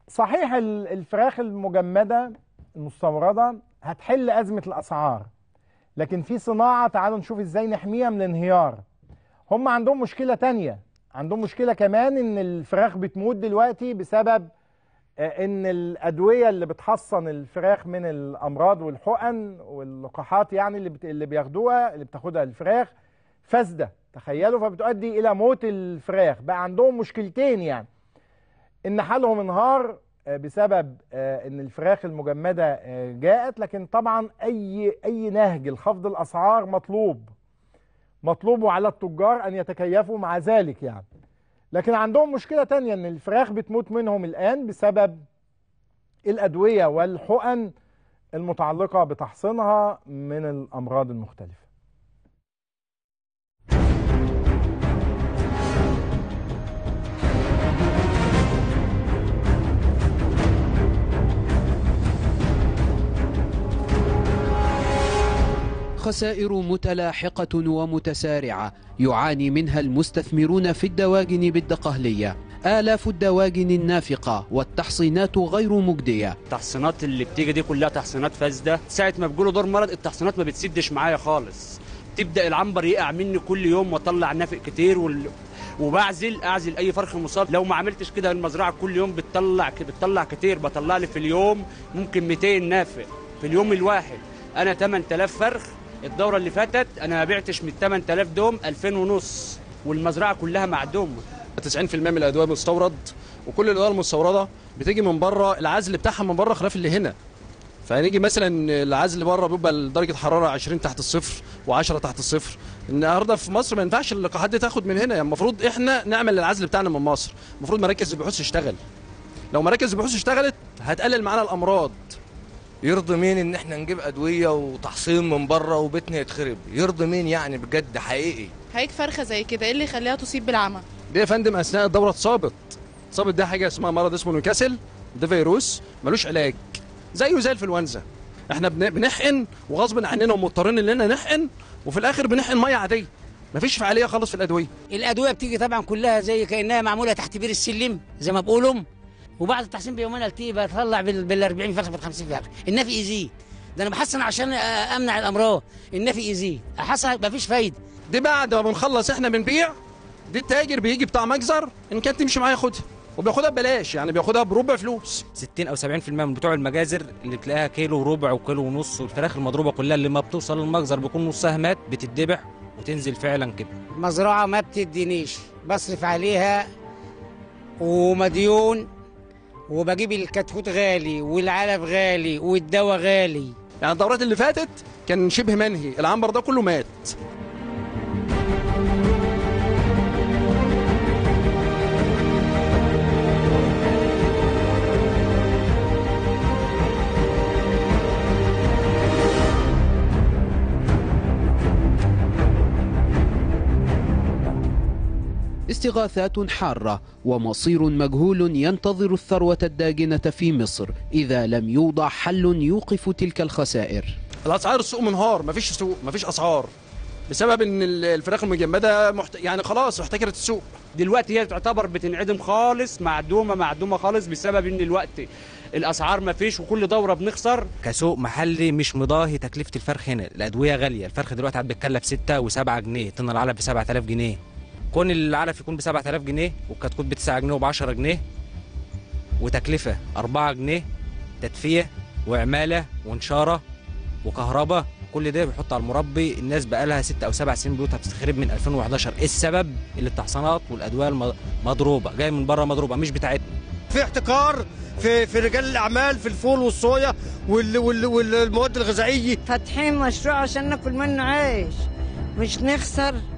صحيح ال- الفراخ المجمدة المستوردة هتحل أزمة الأسعار لكن في صناعة تعالوا نشوف ازاي نحميها من الانهيار هم عندهم مشكلة تانية عندهم مشكلة كمان ان الفراخ بتموت دلوقتي بسبب آه، ان الأدوية اللي بتحصن الفراخ من الأمراض والحقن واللقاحات يعني اللي, بت... اللي بياخدوها اللي بتاخدها الفراخ فاسدة تخيلوا فبتؤدي إلى موت الفراخ بقى عندهم مشكلتين يعني ان حالهم انهار آه، بسبب آه، ان الفراخ المجمده آه، جاءت لكن طبعا اي اي نهج لخفض الاسعار مطلوب مطلوب على التجار ان يتكيفوا مع ذلك يعني لكن عندهم مشكله تانية ان الفراخ بتموت منهم الان بسبب الادويه والحقن المتعلقه بتحصينها من الامراض المختلفه خسائر متلاحقة ومتسارعة يعاني منها المستثمرون في الدواجن بالدقهلية آلاف الدواجن النافقة والتحصينات غير مجدية التحصينات اللي بتيجي دي كلها تحصينات فاسده ساعه ما بيقولوا دور مرض التحصينات ما بتسدش معايا خالص تبدا العنبر يقع مني كل يوم واطلع نافق كتير وال... وبعزل اعزل اي فرخ مصاب لو ما عملتش كده المزرعه كل يوم بتطلع بتطلع كتير بطلع لي في اليوم ممكن 200 نافق في اليوم الواحد انا 8000 فرخ الدوره اللي فاتت انا ما بعتش من 8000 دوم 2000 ونص والمزرعه كلها معدومه 90% من الادويه مستورد وكل الادويه المستورده بتيجي من بره العزل بتاعها من بره خلاف اللي هنا فهنيجي مثلا العزل بره بيبقى درجه حراره 20 تحت الصفر و10 تحت الصفر النهارده في مصر ما ينفعش اللقاحات دي تاخد من هنا يعني المفروض احنا نعمل العزل بتاعنا من مصر المفروض مراكز البحوث تشتغل لو مراكز البحوث اشتغلت هتقلل معانا الامراض يرضي مين ان احنا نجيب ادويه وتحصين من بره وبيتنا يتخرب يرضي مين يعني بجد حقيقي هيك فرخه زي كده ايه اللي يخليها تصيب بالعمى دي يا فندم اثناء الدوره اتصابت اتصابت ده حاجه اسمها مرض اسمه نيوكاسل ده فيروس ملوش علاج زيه زي الانفلونزا احنا بن- بنحقن وغصب عننا ومضطرين اننا نحقن وفي الاخر بنحقن ميه عاديه مفيش فعاليه خالص في الادويه الادويه بتيجي طبعا كلها زي كانها معموله تحت بير السلم زي ما بقولوا وبعد التحسين بيومين التي بطلع بال بال 40 فرخ بال 50 فرخ النفي يزيد ده انا بحسن عشان آه، امنع الامراض النفي يزيد احسن مفيش فايده دي بعد ما بنخلص احنا بنبيع دي التاجر بيجي بتاع مجزر ان كانت تمشي معاه ياخدها وبياخدها ببلاش يعني بياخدها بربع فلوس 60 او 70% من بتوع المجازر اللي بتلاقيها كيلو وربع وكيلو ونص والفراخ المضروبه كلها اللي ما بتوصل للمجزر بيكون نصها مات بتتذبح وتنزل فعلا كده مزرعه ما بتدينيش بصرف عليها ومديون وبجيب الكتكوت غالي والعلف غالي والدواء غالي يعني الدورات اللي فاتت كان شبه منهي العنبر ده كله مات استغاثات حارة ومصير مجهول ينتظر الثروة الداجنة في مصر إذا لم يوضع حل يوقف تلك الخسائر الاسعار السوق منهار مفيش سوق مفيش اسعار بسبب ان ال- الفراخ المجمده محت... يعني خلاص احتكرت السوق دلوقتي هي تعتبر بتنعدم خالص معدومه معدومه خالص بسبب ان الوقت الاسعار ما فيش وكل دوره بنخسر كسوق محلي مش مضاهي تكلفه الفرخ هنا الادويه غاليه الفرخ دلوقتي عاد بيتكلف 6 و7 جنيه طن العلف ب 7000 جنيه كون العلف يكون ب 7000 جنيه والكتكوت ب 9 جنيه وب 10 جنيه وتكلفه 4 جنيه تدفئه وعماله ونشاره وكهرباء كل ده بيحط على المربي الناس بقى لها 6 او 7 سنين بيوتها بتتخرب من 2011 ايه السبب اللي التحصينات والادويه الم- مضروبه جايه من بره مضروبه مش بتاعتنا في احتكار في في رجال الاعمال في الفول والصويا وال وال والمواد الغذائيه فاتحين مشروع عشان ناكل منه عيش مش نخسر